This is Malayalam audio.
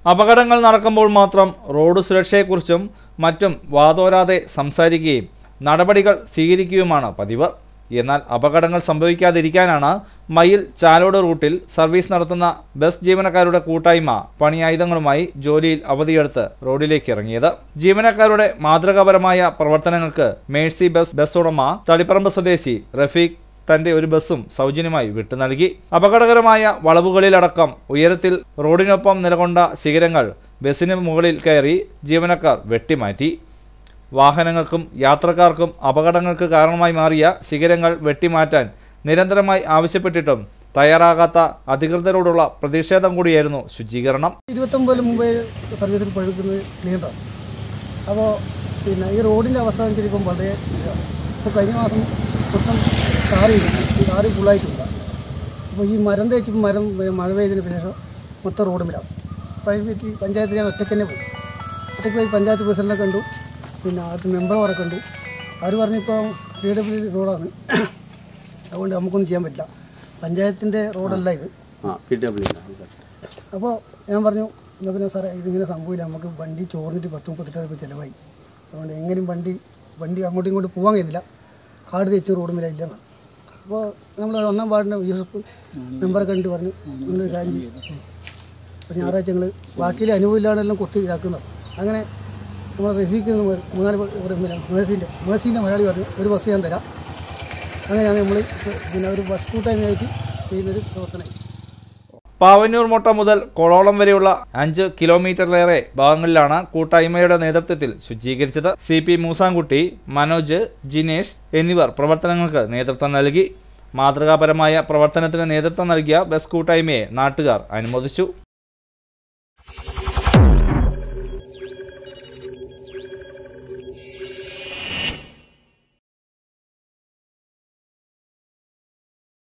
അപകടങ്ങൾ നടക്കുമ്പോൾ മാത്രം റോഡ് സുരക്ഷയെക്കുറിച്ചും മറ്റും വാതോരാതെ സംസാരിക്കുകയും നടപടികൾ സ്വീകരിക്കുകയുമാണ് പതിവ് എന്നാൽ അപകടങ്ങൾ സംഭവിക്കാതിരിക്കാനാണ് മയിൽ ചാലോട് റൂട്ടിൽ സർവീസ് നടത്തുന്ന ബസ് ജീവനക്കാരുടെ കൂട്ടായ്മ പണിയായുധങ്ങളുമായി ജോലിയിൽ അവധിയെടുത്ത് റോഡിലേക്ക് ഇറങ്ങിയത് ജീവനക്കാരുടെ മാതൃകാപരമായ പ്രവർത്തനങ്ങൾക്ക് മേഴ്സി ബസ് ബസ് ഉടമ തളിപ്പറമ്പ് സ്വദേശി റഫീഖ് തന്റെ ഒരു ബസ്സും സൗജന്യമായി വിട്ടു നൽകി അപകടകരമായ വളവുകളിലടക്കം ഉയരത്തിൽ റോഡിനൊപ്പം നിലകൊണ്ട ശിഖരങ്ങൾ ബസ്സിന് മുകളിൽ കയറി ജീവനക്കാർ വെട്ടിമാറ്റി വാഹനങ്ങൾക്കും യാത്രക്കാർക്കും അപകടങ്ങൾക്ക് കാരണമായി മാറിയ ശിഖരങ്ങൾ വെട്ടിമാറ്റാൻ നിരന്തരമായി ആവശ്യപ്പെട്ടിട്ടും തയ്യാറാകാത്ത അധികൃതരോടുള്ള പ്രതിഷേധം കൂടിയായിരുന്നു ശുചീകരണം ഇരുപത്തൊമ്പതിൽ മുമ്പേ സർവീസിൽ പഴുക്കുന്നത് നീണ്ടാണ് അപ്പോൾ പിന്നെ ഈ റോഡിൻ്റെ അവസ്ഥ വെച്ചാൽ ഇപ്പം വളരെ ഇതാണ്. ഇപ്പോൾ കഴിഞ്ഞ മാസം മൊത്തം കാറിയില്ല ഈ കാറി ഫുള്ളായിട്ടില്ല അപ്പോൾ ഈ മരം തേച്ച് മരം ഏ, മഴ പെയ്തതിന് ശേഷം മൊത്തം റോഡുമിലാണ് പ്രൈവറ്റ് പഞ്ചായത്തിൽ ഞാൻ ഒറ്റയ്ക്ക് തന്നെ പോയി ഒറ്റയ്ക്ക് പോയി പഞ്ചായത്ത് പ്രസിഡന്റിനെ കണ്ടു പിന്നെ അത് മെമ്പർമാരെ കണ്ടു അവർ പറഞ്ഞിപ്പോൾ പി ഡബ്ല്യു റോഡാണ് അതുകൊണ്ട് നമുക്കൊന്നും ചെയ്യാൻ പറ്റില്ല പഞ്ചായത്തിൻ്റെ റോഡല്ല ഇത് അപ്പോൾ ഞാൻ പറഞ്ഞു എന്നാൽ പിന്നെ സാറേ ഇതിങ്ങനെ സംഭവില്ല നമുക്ക് വണ്ടി ചോർന്നിട്ട് പത്ത് മുപ്പത്തെട്ട് രൂപ ചിലവായി അതുകൊണ്ട് എങ്ങനെയും വണ്ടി വണ്ടി അങ്ങോട്ടും ഇങ്ങോട്ടും പോകാൻ കഴിയുന്നില്ല കാട് തെച്ച് റോഡ് മേലെ ഇല്ല അപ്പോൾ നമ്മൾ ഒന്നാം വാർഡിൻ്റെ യൂസഫ് മെമ്പറെ കണ്ട് പറഞ്ഞു ഒന്ന് കാര്യം ചെയ്യും അപ്പോൾ ഞായറാഴ്ച ഞങ്ങൾ ബാക്കിയിൽ അനുഭവമില്ലാതെല്ലാം കൊത്തി ഇതാക്കുന്നത് അങ്ങനെ നമ്മൾ റഫീഖ് മൂന്നാല് മേഴ്സിൻ്റെ മേഴ്സിൻ്റെ മലയാളി പറഞ്ഞു ഒരു ബസ് ഞാൻ തരാം അങ്ങനെയാണ് നമ്മൾ പിന്നെ ഒരു ബസ് കൂട്ടായ്മയായിട്ട് ചെയ്യുന്നൊരു പ്രവർത്തനം പാവന്നൂർ മുട്ട മുതൽ കൊളോളം വരെയുള്ള അഞ്ച് കിലോമീറ്ററിലേറെ ഭാഗങ്ങളിലാണ് കൂട്ടായ്മയുടെ നേതൃത്വത്തിൽ ശുചീകരിച്ചത് സി പി മൂസാൻകുട്ടി മനോജ് ജിനേഷ് എന്നിവർ പ്രവർത്തനങ്ങൾക്ക് നേതൃത്വം നൽകി മാതൃകാപരമായ പ്രവർത്തനത്തിന് നേതൃത്വം നൽകിയ ബസ് കൂട്ടായ്മയെ നാട്ടുകാർ അനുമോദിച്ചു